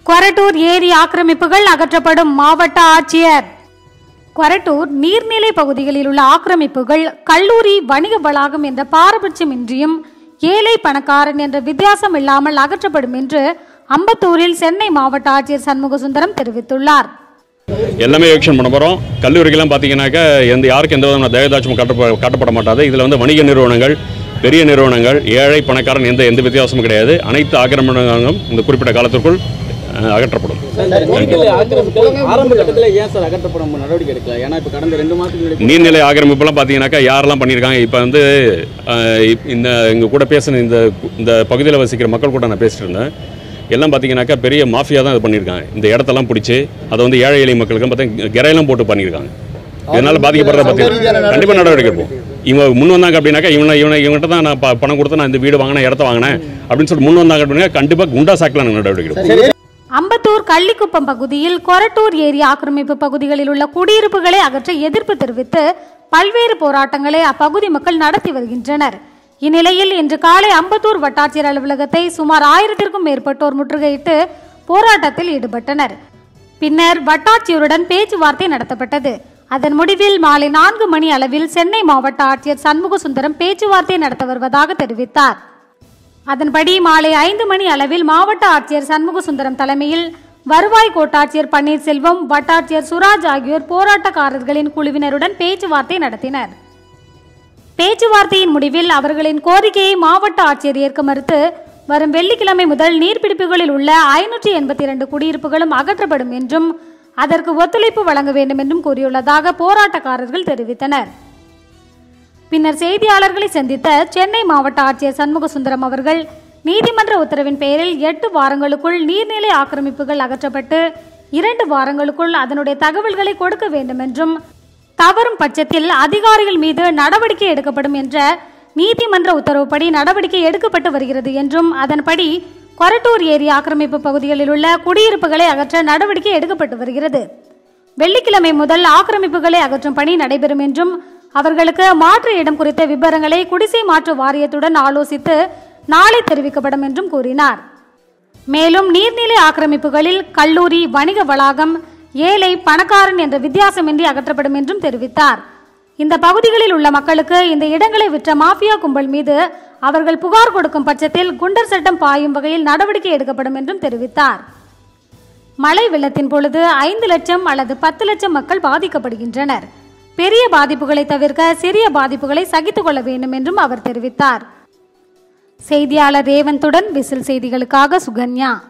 கொரட்டூர் ஏரி ஆக்கிரமிப்புகள் அகற்றப்படும் மாவட்ட ஆட்சியர் கொரட்டூர் நீர்நிலை பகுதிகளில் உள்ள ஆக்கிரமிப்புகள் கல்லூரி வணிக வளாகம் என்ற பாரபட்சமின்றியும் ஏழை பணக்காரன் என்ற வித்தியாசம் இல்லாமல் அகற்றப்படும் என்று அம்பத்தூரில் சென்னை மாவட்ட ஆட்சியர் சண்முக சுந்தரம் தெரிவித்துள்ளார் எல்லாமே எவிக்ஷன் பண்ண போகிறோம் கல்லூரிக்கெல்லாம் பார்த்தீங்கன்னாக்கா எந்த யாருக்கும் எந்த விதமான தயதாட்சமும் காட்டப்ப காட்டப்பட மாட்டாது இதில் வந்து வணிக நிறுவனங்கள் பெரிய நிறுவனங்கள் ஏழை பணக்காரன் எந்த எந்த வித்தியாசமும் கிடையாது அனைத்து ஆக்கிரமணங்களும் இந்த குறிப்பிட்ட காலத்திற்குள் அஹ், அகற்றப்படும் நீர்நிலை ஆக்கிரமிப்புகள் ஆரம்ப கட்டத்தில் ஏன் சார் அகற்றப்படும் நடவடிக்கை எடுக்கல ஏன்னா இப்போ கடந்த ரெண்டு மாதத்துக்கு முன்னாடி நீர்நிலை ஆக்கிரமிப்புலாம் பார்த்தீங்கன்னாக்கா யாரெல்லாம் பண்ணியிருக்காங்க இப்போ வந்து அஹ், இப்- இந்த எங்கள் கூட பேசின இந்த இந்த பகுதியில் வசிக்கிற மக்கள் கூட நான் பேசிட்டு இருந்தேன் எல்லாம் பார்த்தீங்கன்னாக்கா பெரிய மாஃபியா தான் இது பண்ணியிருக்காங்க இந்த இடத்தெல்லாம் பிடிச்சி அதை வந்து ஏழை எளிய மக்களுக்கு பார்த்தா கிரையெல்லாம் போட்டு பண்ணியிருக்காங்க இதனால் பாதிக்கப்படுறத பற்றி கண்டிப்பாக நடவடிக்கை எடுப்போம் இவங்க முன் வந்தாங்க அப்படின்னாக்கா இவனை இவனை இவங்ககிட்ட தான் நான் ப- பணம் கொடுத்து நான் இந்த வீடு வாங்கினேன் இடத்த வாங்கினேன் அப்படின்னு சொல்லிட்டு முன் வந்தாங்க அப்படின்னா கண்டிப்பாக குண்டா சாக்கில் நாங்கள் நடவடிக்கை எடுப்போம் அம்பத்தூர் கள்ளிக்குப்பம் பகுதியில் கொரட்டூர் ஏரி ஆக்கிரமிப்பு பகுதிகளில் உள்ள குடியிருப்புகளை அகற்ற எதிர்ப்பு தெரிவித்து பல்வேறு போராட்டங்களை அப்பகுதி மக்கள் நடத்தி வருகின்றனர் இந்நிலையில் இன்று காலை அம்பத்தூர் வட்டாட்சியர் அலுவலகத்தை சுமார் ஆயிரத்திற்கும் மேற்பட்டோர் முற்றுகையிட்டு போராட்டத்தில் ஈடுபட்டனர் பின்னர் வட்டாட்சியருடன் பேச்சுவார்த்தை நடத்தப்பட்டது அதன் முடிவில் மாலை நான்கு மணி அளவில் சென்னை மாவட்ட ஆட்சியர் சண்முக சுந்தரம் பேச்சுவார்த்தை நடத்த வருவதாக தெரிவித்தார் அதன்படி மாலை ஐந்து மணி அளவில் மாவட்ட ஆட்சியர் சண்முக சுந்தரம் தலைமையில் வருவாய் கோட்டாட்சியர் பன்னீர்செல்வம் வட்டாட்சியர் சுராஜ் ஆகியோர் போராட்டக்காரர்களின் குழுவினருடன் பேச்சுவார்த்தை நடத்தினர் பேச்சுவார்த்தையின் முடிவில் அவர்களின் கோரிக்கையை மாவட்ட ஆட்சியர் ஏற்க மறுத்து வரும் வெள்ளிக்கிழமை முதல் நீர்பிடிப்புகளில் உள்ள ஐநூற்றி எண்பத்தி இரண்டு குடியிருப்புகளும் அகற்றப்படும் என்றும் அதற்கு ஒத்துழைப்பு வழங்க வேண்டும் என்றும் கூறியுள்ளதாக போராட்டக்காரர்கள் தெரிவித்தனர் பின்னர் செய்தியாளர்களை சந்தித்த சென்னை மாவட்ட ஆட்சியர் சண்முக சுந்தரம் அவர்கள் நீதிமன்ற உத்தரவின் பெயரில் எட்டு வாரங்களுக்குள் நீர்நிலை ஆக்கிரமிப்புகள் அகற்றப்பட்டு இரண்டு வாரங்களுக்குள் அதனுடைய தகவல்களை கொடுக்க வேண்டும் என்றும் தவறும் பட்சத்தில் அதிகாரிகள் மீது நடவடிக்கை எடுக்கப்படும் என்ற நீதிமன்ற உத்தரவுப்படி நடவடிக்கை எடுக்கப்பட்டு வருகிறது என்றும் அதன்படி கொரட்டூர் ஏரி ஆக்கிரமிப்பு பகுதிகளில் உள்ள குடியிருப்புகளை அகற்ற நடவடிக்கை எடுக்கப்பட்டு வருகிறது வெள்ளிக்கிழமை முதல் ஆக்கிரமிப்புகளை அகற்றும் பணி நடைபெறும் என்றும் அவர்களுக்கு மாற்று இடம் குறித்த விவரங்களை குடிசை மாற்று வாரியத்துடன் ஆலோசித்து நாளை தெரிவிக்கப்படும் என்றும் கூறினார் மேலும் நீர்நிலை ஆக்கிரமிப்புகளில் கல்லூரி வணிக வளாகம் ஏழை பணக்காரன் என்ற வித்தியாசமின்றி அகற்றப்படும் என்றும் தெரிவித்தார் இந்த பகுதிகளில் உள்ள மக்களுக்கு இந்த இடங்களை விற்ற மாஃபியா கும்பல் மீது அவர்கள் புகார் கொடுக்கும் பட்சத்தில் குண்டர் சட்டம் பாயும் வகையில் நடவடிக்கை எடுக்கப்படும் என்றும் தெரிவித்தார் மழை வெள்ளத்தின் பொழுது ஐந்து லட்சம் அல்லது பத்து லட்சம் மக்கள் பாதிக்கப்படுகின்றனர் பெரிய பாதிப்புகளை தவிர்க்க சிறிய பாதிப்புகளை சகித்துக் கொள்ள வேண்டும் என்றும் அவர் தெரிவித்தார் செய்தியாளர் ரேவந்துடன் விசில் செய்திகளுக்காக சுகன்யா